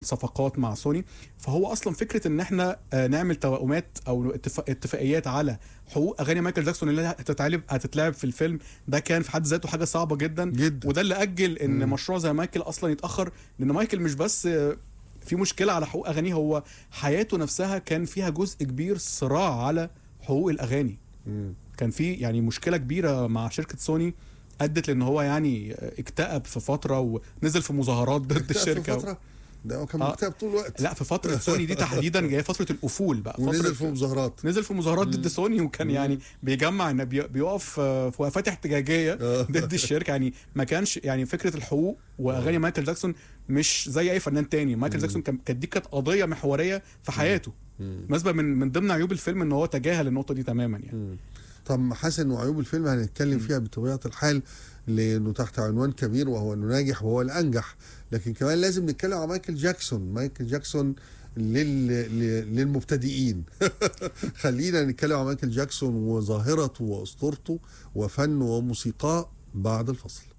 صفقات مع سوني فهو اصلا فكره ان احنا آه، نعمل توائمات او اتفاق اتفاقيات على حقوق اغاني مايكل جاكسون اللي هتتعلب هتتلعب في الفيلم ده كان في حد ذاته حاجه صعبه جدا جدا. وده اللي اجل ان مم. مشروع زي مايكل اصلا يتاخر لان مايكل مش بس آه، في مشكله على حقوق اغانيه هو حياته نفسها كان فيها جزء كبير صراع على حقوق الاغاني مم. كان في يعني مشكله كبيره مع شركه سوني ادت لان هو يعني اكتئب في فتره ونزل في مظاهرات ضد اكتئب في الشركه فتره ده هو كان آه. مكتئب طول الوقت لا في فتره سوني دي تحديدا جايه فتره الافول بقى ونزل فترة في مظاهرات نزل في مظاهرات ضد مم. سوني وكان مم. يعني بيجمع ان بي- بيقف آه، في وقفات احتجاجيه آه. ضد الشركه يعني ما كانش يعني فكره الحقوق واغاني مايكل جاكسون مش زي اي فنان تاني مايكل مم. جاكسون كان- كانت دي كانت قضيه محوريه في حياته مم. بالنسبه من من ضمن عيوب الفيلم ان هو تجاهل النقطه دي تماما يعني مم. طب محاسن وعيوب الفيلم هنتكلم فيها بطبيعه الحال لانه تحت عنوان كبير وهو انه ناجح وهو الانجح لكن كمان لازم نتكلم عن مايكل جاكسون مايكل جاكسون لل... ل- للمبتدئين خلينا نتكلم عن مايكل جاكسون وظاهرته واسطورته وفنه وموسيقاه بعد الفصل